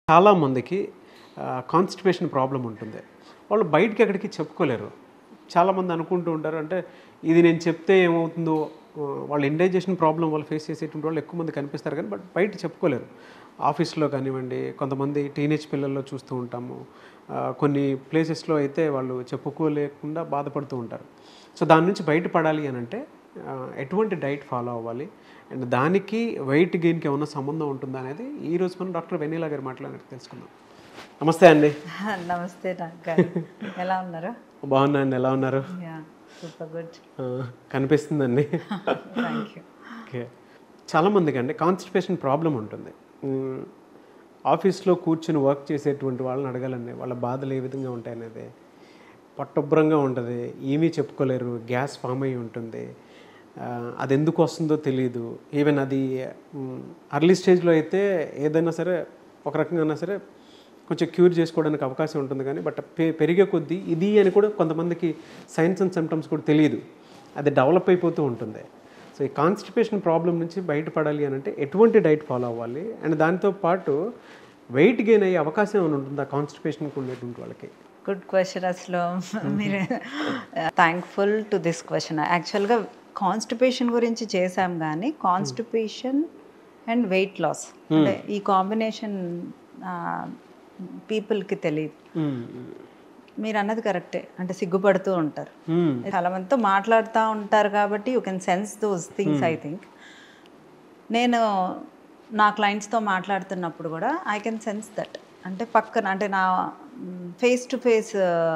చాలామందికి constipation problem ఉంటుంది వాళ్ళు బయటికి ఎక్కడికి చెప్పుకోలేరు చాలామంది అనుకుంటూ ఉంటారు అంటే ఇది నేను చెప్తే ఏమవుతుందో ఆ, వాళ్ళ ఇండైజెషన్ ప్రాబ్లం వాళ్ళు ఫేస్ చేసేటువంటి వాళ్ళు ఎక్కువ మంది కనిపిస్తారు కానీ బట్ బయట చెప్పుకోలేరు ఆఫీస్లో కానివ్వండి కొంతమంది టీనేజ్ పిల్లల్లో చూస్తూ ఉంటాము ఆ, కొన్ని ప్లేసెస్లో అయితే వాళ్ళు చెప్పుకోలేకుండా బాధపడుతూ ఉంటారు సో దాని నుంచి బయటపడాలి అని అంటే ఆ, ఎటువంటి డైట్ ఫాలో అవ్వాలి అండ్ దానికి వెయిట్ గెయిన్కి ఏమైనా సంబంధం ఉంటుందా అనేది ఈ రోజు మనం డాక్టర్ వెనీలా గారు మాట్లాడినట్టు తెలుసుకుందాం నమస్తే అండి నమస్తే డాక్టర్ ఎలా ఉన్నారు బాగున్నా అండి ఎలా ఉన్నారు యా సూపర్ గుడ్ ఆ, కనిపిస్తుందండి థ్యాంక్ యూ ఓకే చాలామందికి అండి కాన్స్టిపేషన్ ప్రాబ్లం ఉంటుంది మ్, ఆఫీస్లో కూర్చుని వర్క్ చేసేటువంటి వాళ్ళని అడగాలండి వాళ్ళ బాధలు ఏ విధంగా ఉంటాయి అనేది పట్టొబ్బరంగా ఉంటుంది ఏమీ చెప్పుకోలేరు గ్యాస్ ఫామ్ అయి ఉంటుంది ఆ, అది ఎందుకు వస్తుందో తెలియదు ఈవెన్ అది అర్లీ స్టేజ్లో అయితే ఏదైనా సరే ఒక రకంగా అయినా సరే కొంచెం క్యూర్ చేసుకోవడానికి అవకాశం ఉంటుంది కానీ బట్ పె పెరిగే కొద్దీ ఇది అని కూడా కొంతమందికి సైన్స్ అండ్ సిమ్టమ్స్ కూడా తెలియదు అది డెవలప్ అయిపోతూ ఉంటుంది సో ఈ కాన్స్టిపేషన్ ప్రాబ్లం నుంచి బయటపడాలి అని అంటే ఎటువంటి డైట్ ఫాలో అవ్వాలి అండ్ దాంతో పాటు వెయిట్ గెయిన్ అయ్యే అవకాశం ఏమైనా ఉంటుందా కాన్స్టిపేషన్కి ఉండేటువంటి వాళ్ళకి గుడ్ క్వశ్చన్ అసలు మీరు థ్యాంక్ఫుల్ టు దిస్ క్వశ్చన్ యాక్చువల్గా కాన్స్టిపేషన్ గురించి చేశాం కానీ కాన్స్టిపేషన్ అండ్ వెయిట్ లాస్ అంటే ఈ కాంబినేషన్ పీపుల్కి తెలియదు మీరు అన్నది కరెక్టే అంటే సిగ్గుపడుతూ ఉంటారు చాలా మందితో మాట్లాడుతూ ఉంటారు కాబట్టి you can sense those things I think నేను నా క్లయింట్స్తో మాట్లాడుతున్నప్పుడు కూడా ఐ కెన్ సెన్స్ దట్ అంటే పక్కన అంటే నా ఫేస్ టు ఫేస్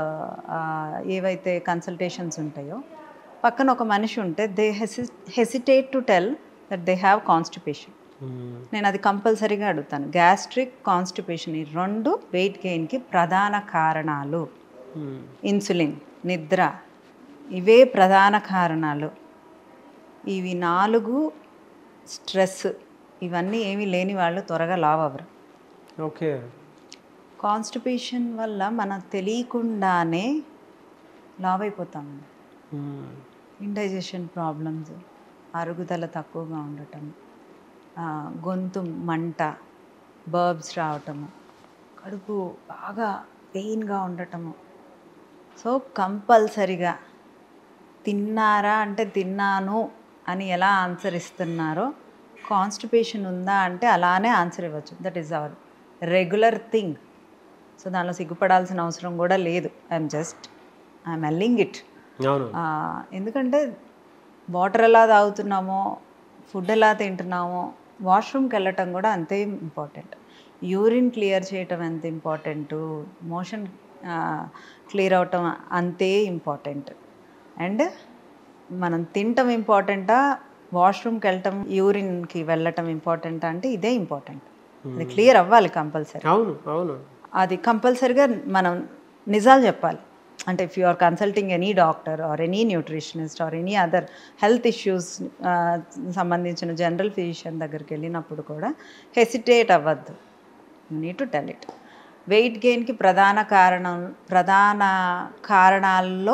ఏవైతే కన్సల్టేషన్స్ ఉంటాయో పక్కన ఒక మనిషి ఉంటే they hesi hesitate to tell that they have constipation నేను అది కంపల్సరీగా అడుగుతాను గ్యాస్ట్రిక్ కాన్స్టిపేషన్ ఈ రెండు వెయిట్ గెయిన్కి ప్రధాన కారణాలు ఇన్సులిన్ నిద్ర ఇవే ప్రధాన కారణాలు ఇవి నాలుగు స్ట్రెస్ ఇవన్నీ ఏమీ లేని వాళ్ళు త్వరగా లావ్ అవ్వరు ఓకే కాన్స్టిపేషన్ వల్ల మనకు తెలియకుండానే లావ్ అయిపోతామండి ఇండైజెషన్ ప్రాబ్లమ్స్ అరుగుదల తక్కువగా ఉండటం ఆ, గొంతు మంట బర్బ్స్ రావటము కడుపు బాగా పెయిన్గా ఉండటము సో కంపల్సరిగా తిన్నారా అంటే తిన్నాను అని ఎలా ఆన్సర్ ఇస్తున్నారో కాన్స్టిపేషన్ ఉందా అంటే అలానే ఆన్సర్ ఇవ్వచ్చు that is our regular thing so దానిలో సిగ్గుపడాల్సిన అవసరం కూడా లేదు I'm just I'm telling it అవును ఆ, ఎందుకంటే వాటర్ ఎలా తాగుతున్నామో ఫుడ్ ఎలా తింటున్నామో వాష్రూమ్కి వెళ్ళటం కూడా అంతే ఇంపార్టెంట్ యూరిన్ క్లియర్ చేయటం ఎంత ఇంపార్టెంట్ మోషన్ క్లియర్ అవటం అంతే ఇంపార్టెంట్ అండ్ మనం తినటం ఇంపార్టెంటా వాష్రూమ్కి వెళ్ళటం యూరిన్కి వెళ్ళటం ఇంపార్టెంట్ అంటే ఇదే ఇంపార్టెంట్ అది క్లియర్ అవ్వాలి కంపల్సరీ అవును అవును అది కంపల్సరిగా మనం నిజాలు చెప్పాలి అంటే if you are consulting any doctor or any nutritionist or any other health issues సంబంధించిన జనరల్ ఫిజిషియన్ దగ్గరికి వెళ్ళినప్పుడు కూడా హెసిటేట్ అవ్వద్దు you need to tell it weight గెయిన్కి ప్రధాన కారణం ప్రధాన కారణాల్లో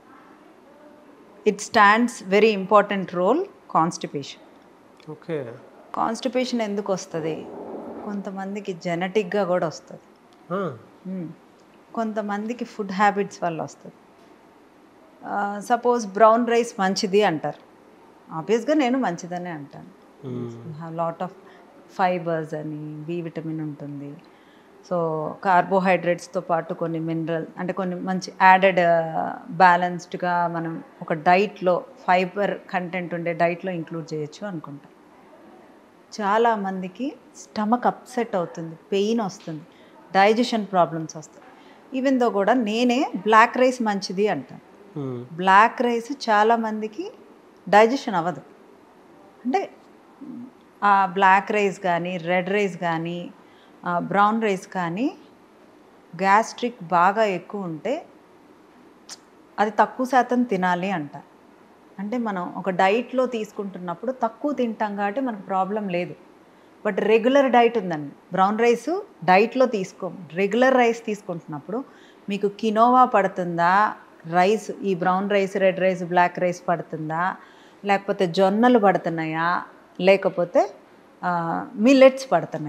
it stands very important role constipation okay constipation ఎందుకు వస్తుంది కొంతమందికి జెనెటిక్గా కూడా వస్తుంది మ్మ్. కొంతమందికి ఫుడ్ హ్యాబిట్స్ వల్ల వస్తుంది సపోజ్ బ్రౌన్ రైస్ మంచిది అంటారు ఆబ్వియస్గా నేను మంచిదనే అంటాను హ్యావ్ లాట్ ఆఫ్ ఫైబర్స్ అని బి విటమిన్ ఉంటుంది సో కార్బోహైడ్రేట్స్తో పాటు కొన్ని మినరల్ అంటే కొన్ని మంచి యాడెడ్ బ్యాలెన్స్డ్గా మనం ఒక డైట్లో ఫైబర్ కంటెంట్ ఉండే డైట్లో ఇంక్లూడ్ చేయొచ్చు అనుకుంటాం చాలామందికి స్టమక్ అప్సెట్ అవుతుంది పెయిన్ వస్తుంది డైజెషన్ ప్రాబ్లమ్స్ వస్తాయి ఈవెన్ దో కూడా నేనే బ్లాక్ రైస్ మంచిది అంటాను బ్లాక్ రైస్ చాలామందికి డైజెషన్ అవ్వదు అంటే ఆ బ్లాక్ రైస్ కానీ రెడ్ రైస్ కానీ బ్రౌన్ రైస్ కానీ గ్యాస్ట్రిక్ బాగా ఎక్కువ ఉంటే అది తక్కువ శాతం తినాలి అంట అంటే మనం ఒక డైట్లో తీసుకుంటున్నప్పుడు తక్కువ తింటాం కాబట్టి మనకు ప్రాబ్లం లేదు బట్ రెగ్యులర్ డైట్ ఉందండి బ్రౌన్ రైస్ డైట్లో తీసుకోం రెగ్యులర్ రైస్ తీసుకుంటున్నప్పుడు మీకు కినోవా పడుతుందా రైస్ ఈ brown rice red rice black rice పడుతుందా లేకపోతే జొన్నలు పడుతున్నాయా లేకపోతే మిల్లెట్స్ పడుతున్నాయా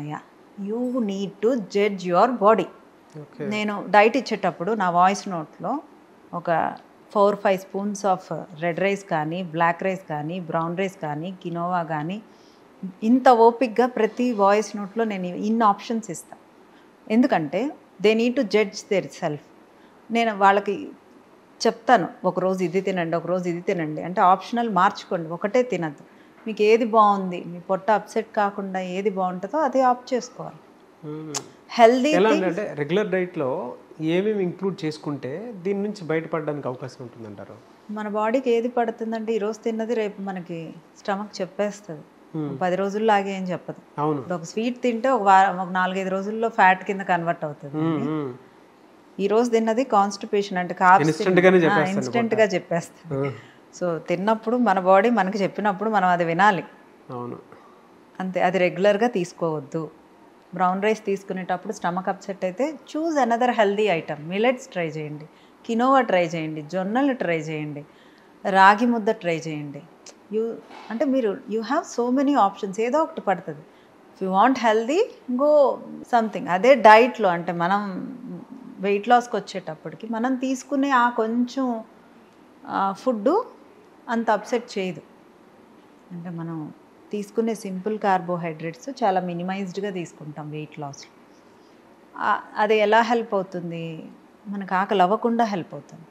you need to judge your body okay నేను డైట్ ఇచ్చేటప్పుడు నా వాయిస్ నోట్లో ఒక four five spoons of red rice కానీ బ్లాక్ రైస్ కానీ బ్రౌన్ రైస్ కానీ కినోవా కానీ ఇంత ఓపిక్గా ప్రతి వాయిస్ నోట్లో నేను ఇన్ని ఆప్షన్స్ ఇస్తాను ఎందుకంటే they need to judge their self నేను వాళ్ళకి చెప్తాను ఒకరోజు ఇది తినండి ఒకరోజు ఇది తినండి అంటే ఆప్షనల్ మార్చుకోండి ఒకటే తినద్దు మీకు ఏది బాగుంది మీ పొట్ట అప్సెట్ కాకుండా ఏది బాగుంటుందో అది ఆప్ చేసుకోవాలి హెల్దీ ఎలా అంటే రెగ్యులర్ డైట్లో ఏమేమి ఇంక్లూడ్ చేసుకుంటే దీని నుంచి బయటపడడానికి అవకాశం ఉంటుందంటారు మన బాడీకి ఏది పడుతుందంటే ఈరోజు తిన్నది రేపు మనకి స్టమక్ చెప్పేస్తుంది పది రోజుల్లో ఆగే ఏం చెప్పదు అవును ఇప్పుడు ఒక స్వీట్ తింటే ఒక వారం ఒక నాలుగైదు రోజుల్లో ఫ్యాట్ కింద కన్వర్ట్ అవుతుంది మ్మ్. ఈ రోజు తిన్నది కాన్స్టిపేషన్ అంటే కాప్స్ Instant గానే చెప్పేస్తాను ఇన్స్టెంట్గా చెప్పేస్తుంది సో తిన్నప్పుడు మన బాడీ మనకి చెప్పినప్పుడు మనం అది వినాలి అవును అంతే అది రెగ్యులర్గా తీసుకోవద్దు బ్రౌన్ రైస్ తీసుకునేటప్పుడు స్టమక్ అప్సెట్ అయితే choose another healthy item millets try చేయండి కినోవా ట్రై చేయండి జొన్నలు ట్రై చేయండి రాగి ముద్ద ట్రై చేయండి యూ అంటే మీరు you have so many options ఏదో ఒకటి పడుతుంది if you want healthy go something అదే డైట్లో అంటే మనం వెయిట్ లాస్కి వచ్చేటప్పటికి మనం తీసుకునే ఆ కొంచెం ఫుడ్ అంత అప్సెట్ చేయదు అంటే మనం తీసుకునే సింపుల్ కార్బోహైడ్రేట్స్ చాలా మినిమైజ్డ్గా తీసుకుంటాం వెయిట్ లాస్ అది ఎలా హెల్ప్ అవుతుంది మనకు ఆకలి అవ్వకుండా హెల్ప్ అవుతుంది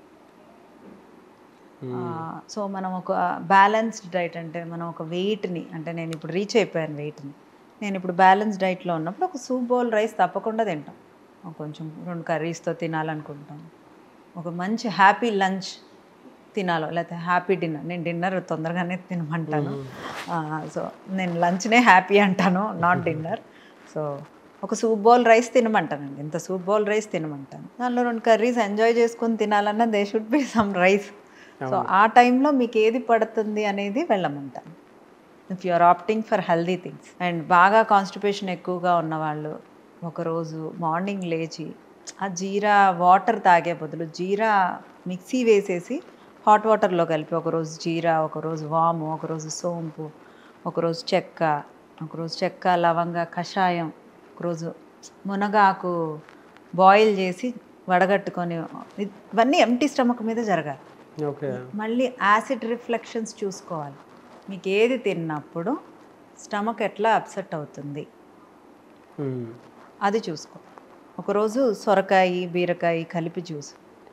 సో మనం ఒక బ్యాలెన్స్డ్ డైట్ అంటే మనం ఒక వెయిట్ని అంటే నేను ఇప్పుడు రీచ్ అయిపోయాను వెయిట్ని నేను ఇప్పుడు బ్యాలెన్స్ డైట్లో ఉన్నప్పుడు ఒక సూప్ బౌల్ రైస్ తప్పకుండా తింటాం ఒక కొంచెం రెండు కర్రీస్తో తినాలనుకుంటాం ఒక మంచి హ్యాపీ లంచ్ తినాలో లేకపోతే హ్యాపీ డిన్నర్ నేను డిన్నర్ తొందరగానే తినమంటాను సో నేను లంచ్నే హ్యాపీ అంటాను నాట్ డిన్నర్ సో ఒక సూప్ బౌల్ రైస్ తినమంటానండి ఇంత సూప్ బౌల్ రైస్ తినమంటాను దానిలో రెండు కర్రీస్ ఎంజాయ్ చేసుకొని తినాలన్నా they should be some rice so ఆ టైంలో మీకు ఏది పడుతుంది అనేది వెళ్ళమంటాను if you are opting for healthy things and బాగా కాన్స్టిపేషన్ ఎక్కువగా ఉన్నవాళ్ళు ఒకరోజు మార్నింగ్ లేచి ఆ జీరా వాటర్ తాగే బదులు జీరా మిక్సీ వేసేసి హాట్ వాటర్లో కలిపి ఒకరోజు జీరా ఒకరోజు వాము ఒకరోజు సోంపు ఒకరోజు చెక్క ఒకరోజు చెక్క లవంగ కషాయం ఒకరోజు మునగాకు బాయిల్ చేసి వడగట్టుకొని ఇవన్నీ ఎంటీ స్టమక్ మీద జరగాలి ఓకే మళ్ళీ యాసిడ్ రిఫ్లెక్షన్స్ చూసుకోవాలి మీకు ఏది తిన్నప్పుడు స్టమక్ ఎట్లా అప్సెట్ అవుతుంది మ్మ్. అది చూసుకో ఒకరోజు సొరకాయ బీరకాయ కలిపి జ్యూస్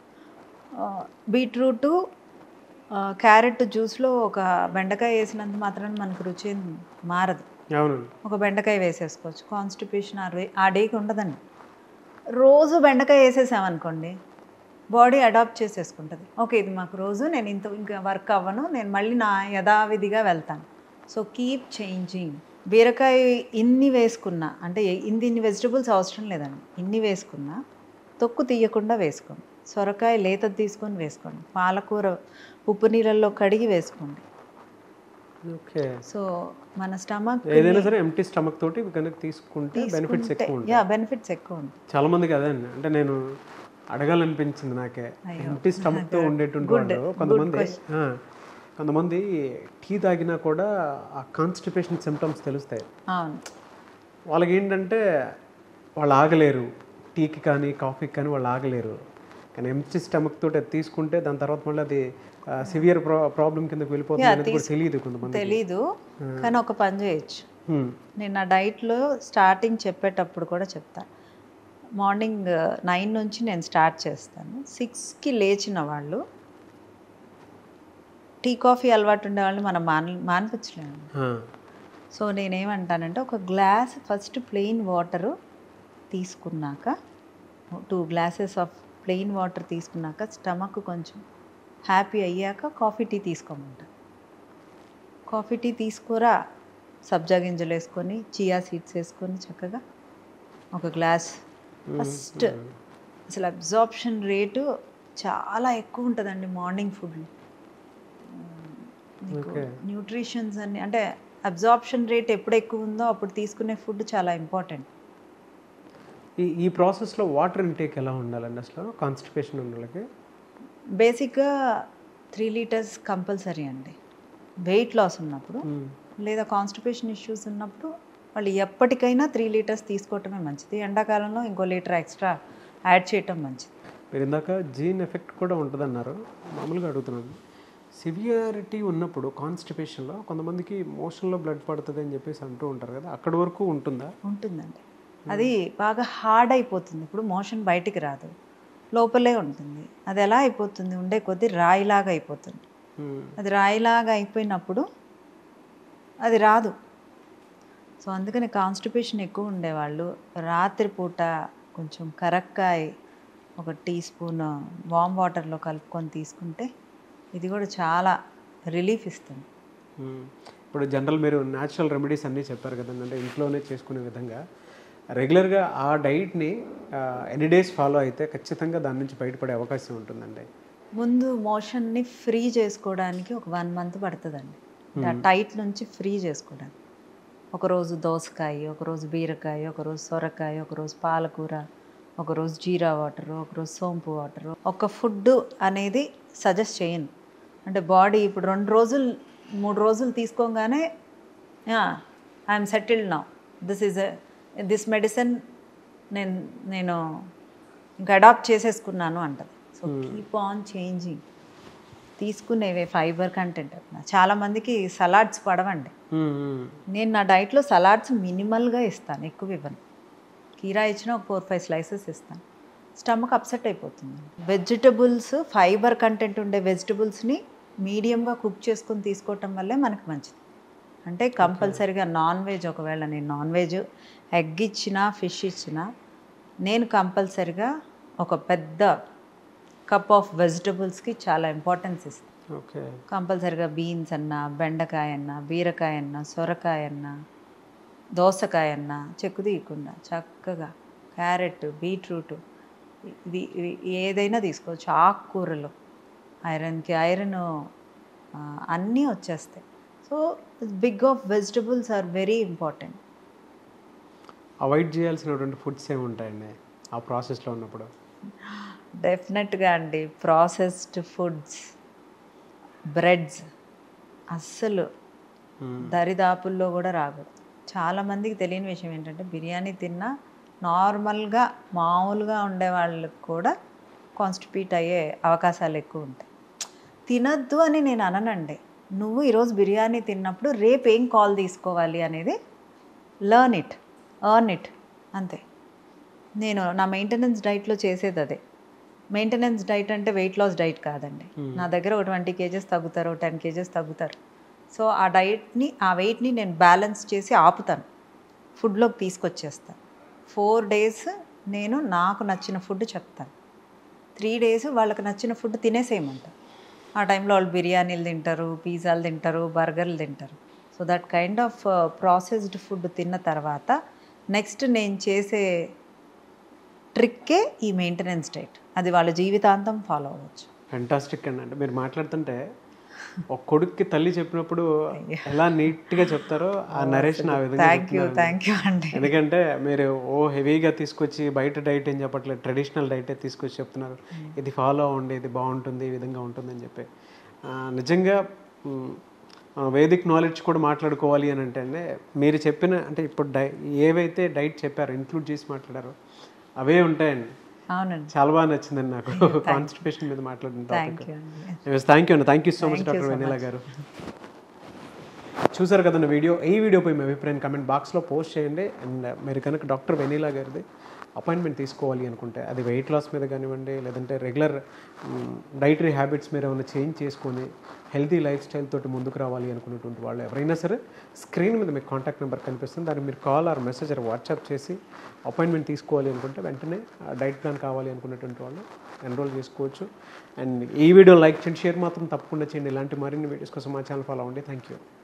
బీట్రూటు క్యారెట్ జ్యూస్లో ఒక బెండకాయ వేసినంత మాత్రాన మనకు రుచి ఏం మారదు అవును ఒక బెండకాయ వేసేసుకోవచ్చు కాన్స్టిపేషన్ ఆ రే- ఆ డేకి ఉండదండి రోజు బెండకాయ వేసేసామనుకోండి బాడీ అడాప్ట్ చేసేసుకుంటుంది ఓకే ఇది మాకు రోజు నేను ఇంత ఇంకా వర్క్ అవ్వను నేను మళ్ళీ నా యథావిధిగా వెళ్తాను సో కీప్ చేంజింగ్ బీరకాయ ఇన్ని వేసుకున్నా అంటే ఇన్ని ఇన్ని వెజిటబుల్స్ అవసరం లేదండి ఇన్ని వేసుకున్నా తొక్కు తీయకుండా వేసుకోండి సొరకాయ లేత తీసుకొని వేసుకోండి పాలకూర ఉప్పు నీళ్ళల్లో కడిగి వేసుకోండి ఓకే సో మన స్టమక్ ఏదైనా సరే ఎంటీ స్టమక్ తోటి కనుక తీసుకుంటే బెనిఫిట్స్ ఎక్కువ ఉంటాయి యా బెనిఫిట్స్ ఎక్కువ ఉంటాయి చాలా మందికి అదే అండి అంటే నేను అడగాలనిపించింది నాకే ఎంటీ స్టమక్ తో ఉండేటువంటి వాళ్ళు కొంతమంది ఆ, కొంతమంది టీ తాగినా కూడా ఆ కాన్స్టిపేషన్ సిమ్టమ్స్ తెలుస్తాయి అవును వాళ్ళకి ఏంటంటే వాళ్ళు ఆగలేరు టీకి కానీ కాఫీకి కానీ వాళ్ళు ఆగలేరు కానీ ఎంటీ స్టమక్ తోటి అది తీసుకుంటే దాని తర్వాత మళ్ళీ అది సివియర్ ప్రాబ్లం కిందకి వెళ్ళిపోతుంది అనేది కూడా తెలియదు కొంతమంది తెలీదు కానీ ఒక పని చేయొచ్చు హ్మ్. నేను నా డైట్లో స్టార్టింగ్ చెప్పేటప్పుడు కూడా చెప్తాను మార్నింగ్ నైన్ నుంచి నేను స్టార్ట్ చేస్తాను సిక్స్కి లేచిన వాళ్ళు టీ కాఫీ అలవాటు ఉండే వాళ్ళని మనం మాన మానిపించలేము ఆ. సో నేనేమంటానంటే ఒక గ్లాస్ ఫస్ట్ ప్లెయిన్ వాటరు తీసుకున్నాక two glasses of plain water తీసుకున్నాక స్టమక్ కొంచెం హ్యాపీ అయ్యాక కాఫీ టీ తీసుకోమంటా కాఫీ టీ తీసుకోరా సబ్జా గింజలు వేసుకొని చియా సీడ్స్ వేసుకొని చక్కగా ఒక గ్లాస్ ఫస్ట్ అసలు అబ్జార్ప్షన్ రేటు చాలా ఎక్కువ ఉంటుందండి మార్నింగ్ ఫుడ్లో మీకు Okay. న్యూట్రిషన్స్ అన్ని అంటే అబ్జార్ప్షన్ రేట్ ఎప్పుడు ఎక్కువ ఉందో అప్పుడు తీసుకునే ఫుడ్ చాలా ఇంపార్టెంట్ ఈ ఈ ప్రాసెస్లో వాటర్ ఇంటేక్ ఎలా ఉండాలండి అసలు కాన్స్టిపేషన్ ఉన్న వాళ్ళకి బేసిక్గా త్రీ లీటర్స్ కంపల్సరీ అండి వెయిట్ లాస్ ఉన్నప్పుడు మ్మ్. లేదా కాన్స్టిపేషన్ ఇష్యూస్ ఉన్నప్పుడు వాళ్ళు ఎప్పటికైనా త్రీ లీటర్స్ తీసుకోవటమే మంచిది ఎండాకాలంలో ఇంకో లీటర్ ఎక్స్ట్రా యాడ్ చేయటం మంచిది మీరు ఇందాక జీన్ ఎఫెక్ట్ కూడా ఉంటుందన్నారు మామూలుగా అడుగుతున్నాను సివియారిటీ ఉన్నప్పుడు కాన్స్టిపేషన్లో కొంతమందికి మోషన్లో బ్లడ్ పడుతుంది అని చెప్పేసి అంటూ ఉంటారు కదా అక్కడి వరకు ఉంటుందా ఉంటుందండి అది బాగా హార్డ్ అయిపోతుంది ఇప్పుడు మోషన్ బయటికి రాదు లోపలే ఉంటుంది అది ఎలా అయిపోతుంది ఉండే కొద్దీ రాయిలాగా అయిపోతుంది మ్మ్. అది రాయిలాగా అయిపోయినప్పుడు అది రాదు సో అందుకని కాన్స్టిపేషన్ ఎక్కువ ఉండేవాళ్ళు రాత్రిపూట కొంచెం కరక్కాయ ఒక టీ స్పూన్ వామ్ వాటర్లో కలుపుకొని తీసుకుంటే ఇది కూడా చాలా రిలీఫ్ ఇస్తుంది మ్మ్. ఇప్పుడు జనరల్ మీరు న్యాచురల్ రెమెడీస్ అన్నీ చెప్పారు కదండి అంటే ఇంట్లోనే చేసుకునే విధంగా రెగ్యులర్గా ఆ డైట్ని ఎనీ డేస్ ఫాలో అయితే ఖచ్చితంగా దాని నుంచి బయటపడే అవకాశం ఉంటుందండి ముందు మోషన్ని ఫ్రీ చేసుకోవడానికి ఒక వన్ మంత్ పడుతుందండి ఆ టైట్ నుంచి ఫ్రీ చేసుకోవడానికి ఒకరోజు దోసకాయ ఒకరోజు బీరకాయ ఒకరోజు సొరకాయ ఒకరోజు పాలకూర ఒకరోజు జీరా వాటర్ ఒకరోజు సోంపు వాటర్ ఒక ఫుడ్ అనేది సజెస్ట్ చేయను అంటే బాడీ ఇప్పుడు రెండు రోజులు మూడు రోజులు తీసుకోగానే I'm settled now this is this medicine నేను నేను ఇంకా అడాప్ట్ చేసేసుకున్నాను అంటది సో కీప్ ఆన్ చేంజింగ్ తీసుకునేవే ఫైబర్ కంటెంట్ చాలా మందికి సలాడ్స్ పడవండి మ్మ్, మ్మ్. నేను నా డైట్లో సలాడ్స్ మినిమల్గా ఇస్తాను ఎక్కువ ఇవ్వను కీరా ఇచ్చిన ఒక ఫోర్ ఫైవ్ స్లైసెస్ ఇస్తాను స్టమక్ అప్సెట్ అయిపోతుంది వెజిటబుల్స్ ఫైబర్ కంటెంట్ ఉండే వెజిటబుల్స్ని మీడియంగా కుక్ చేసుకొని తీసుకోవటం వల్లే మనకి మంచిది అంటే కంపల్సరీగా నాన్ వెజ్ ఒకవేళ నేను నాన్ వెజ్ ఎగ్ ఇచ్చినా ఫిష్ ఇచ్చినా నేను కంపల్సరీగా ఒక పెద్ద కప్ ఆఫ్ వెజిటబుల్స్కి చాలా ఇంపార్టెన్స్ ఇస్తాను ఓకే కంపల్సరిగా బీన్స్ అన్న బెండకాయ అన్న బీరకాయ అన్న సొరకాయ అన్న దోసకాయ అన్న చెక్కు తీయకుండా చక్కగా క్యారెట్ బీట్రూట్ ఇది ఇది ఏదైనా తీసుకోవచ్చు ఆకుకూరలు ఐరన్కి ఐరన్ అన్నీ వచ్చేస్తాయి so big of vegetables are very important avoid చేయాల్సినటువంటి ఫుడ్స్ ఏమి ఉంటాయండి ఆ ప్రాసెస్లో ఉన్నప్పుడు డెఫినెట్గా అండి ప్రాసెస్డ్ ఫుడ్స్ బ్రెడ్స్ అస్సలు దరిదాపుల్లో కూడా రాకూడదు చాలామందికి తెలియని విషయం ఏంటంటే బిర్యానీ తిన్నా నార్మల్గా మామూలుగా ఉండే వాళ్ళకి కూడా కాన్స్టిపీట్ అయ్యే అవకాశాలు ఎక్కువ ఉంటాయి తినద్దు అని నేను అననండి నువ్వు ఈరోజు బిర్యానీ తిన్నప్పుడు రేపు ఏం కాల్ తీసుకోవాలి అనేది లర్న్ ఇట్ ఎర్న్ ఇట్ అంతే నేను నా మెయింటెనెన్స్ డైట్లో చేసేది అదే మెయింటెనెన్స్ డైట్ అంటే వెయిట్ లాస్ డైట్ కాదండి నా దగ్గర ఒక ట్వంటీ కేజెస్ తగ్గుతారు టెన్ కేజెస్ తగ్గుతారు సో ఆ డైట్ని ఆ వెయిట్ని నేను బ్యాలెన్స్ చేసి ఆపుతాను ఫుడ్లోకి తీసుకొచ్చేస్తాను ఫోర్ డేస్ నేను నాకు నచ్చిన ఫుడ్ చెప్తాను త్రీ డేస్ వాళ్ళకి నచ్చిన ఫుడ్ తినేసేయమంట ఆ టైంలో వాళ్ళు బిర్యానీలు తింటారు పిజ్జాలు తింటారు బర్గర్లు తింటారు so that kind of processed food తిన్న తర్వాత నెక్స్ట్ నేను చేసే ట్రిక్కే ఈ మెయింటెనెన్స్ డైట్ అది వాళ్ళ జీవితాంతం ఫాలో అవ్వచ్చు ఫెంటాస్టిక్ అండి అంటే మీరు మాట్లాడుతుంటే ఒక కొడుక్కి తల్లి చెప్పినప్పుడు ఎలా నీట్గా చెప్తారో ఆ నరేషన్ ఆ విధంగా థ్యాంక్ యూ థ్యాంక్ యూ అండి ఎందుకంటే మీరు ఓ హెవీగా తీసుకొచ్చి బయట డైట్ ఏం చెప్పట్లేదు ట్రెడిషనల్ డైటే తీసుకొచ్చి చెప్తున్నారు ఇది ఫాలో అవ్వండి ఇది బాగుంటుంది ఈ విధంగా ఉంటుందని చెప్పి ఆ, నిజంగా మ్, ఆ, వేదిక్ నాలెడ్జ్ కూడా మాట్లాడుకోవాలి అని అంటే అండి, మీరు చెప్పిన అంటే ఇప్పుడు డై ఏవైతే డైట్ చెప్పారో ఇంక్లూడ్ చేసి మాట్లాడారో అవే ఉంటాయండి అవునండి చాలా బాగా నచ్చిందండి నాకు కాన్స్టిపేషన్ మీద మాట్లాడిన టాపిక్ థ్యాంక్ యూ అండి థ్యాంక్ యూ అండి thank you so much doctor వెనిలా గారు చూసారు కదండి వీడియో ఈ వీడియోపై మీ అభిప్రాయం కమెంట్ బాక్స్లో పోస్ట్ చేయండి అండ్ మీరు కనుక డాక్టర్ వెనీలా గారిది అపాయింట్మెంట్ తీసుకోవాలి అనుకుంటే అది వెయిట్ లాస్ మీద కానివ్వండి లేదంటే రెగ్యులర్ డైటరీ హ్యాబిట్స్ మీరు ఏమైనా చేంజ్ చేసుకొని హెల్తీ లైఫ్ స్టైల్ తోటి ముందుకు రావాలి అనుకున్నటువంటి వాళ్ళు ఎవరైనా సరే స్క్రీన్ మీద మీకు కాంటాక్ట్ నెంబర్ కనిపిస్తుంది దాన్ని మీరు call or message or WhatsApp చేసి అపాయింట్మెంట్ తీసుకోవాలి అనుకుంటే వెంటనే డైట్ ప్లాన్ కావాలి అనుకున్నటువంటి వాళ్ళు ఎన్రోల్ చేసుకోవచ్చు అండ్ ఈ వీడియో లైక్ చేయండి షేర్ మాత్రం తప్పకుండా చేయండి ఇలాంటి మరిన్ని వీడియోస్ కోసం మా ఛానల్ ఫాలో అవ్వండి థ్యాంక్ యూ